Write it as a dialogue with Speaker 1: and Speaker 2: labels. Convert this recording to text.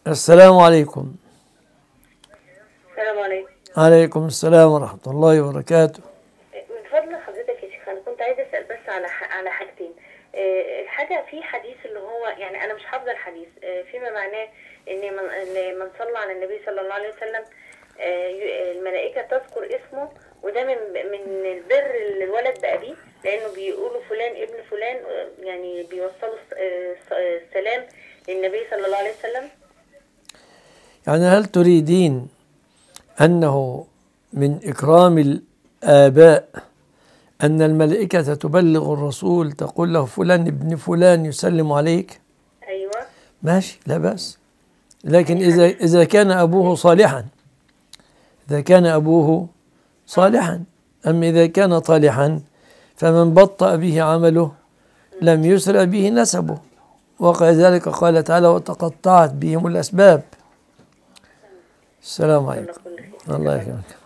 Speaker 1: السلام عليكم
Speaker 2: السلام عليكم
Speaker 1: عليكم السلام ورحمة الله وبركاته
Speaker 2: من فضل حضرتك يا شيخ انا كنت عايزه اسال بس على ح- على حاجتين آه، الحاجه في حديث اللي هو يعني انا مش حافظه الحديث آه، فيما معناه ان من إن من صلى على النبي صلى الله عليه وسلم آه، ي- الملائكه تذكر اسمه وده من من البر اللي الولد بأبيه لانه بيقولوا فلان ابن فلان آه، يعني بيوصلوا الس- آه، الس- آه، السلام للنبي صلى الله عليه وسلم
Speaker 1: يعني هل تريدين أنه من إكرام الآباء أن الملائكة تبلغ الرسول تقول له فلان ابن فلان يسلم عليك
Speaker 2: ايوه
Speaker 1: ماشي لا بأس لكن إذا إذا كان أبوه صالحا إذا كان أبوه صالحا أما إذا كان طالحا فمن بطأ به عمله لم يسرع به نسبه وكذلك قال تعالى وتقطعت بهم الأسباب السلام عليكم
Speaker 2: كل خير
Speaker 1: الله يكرمك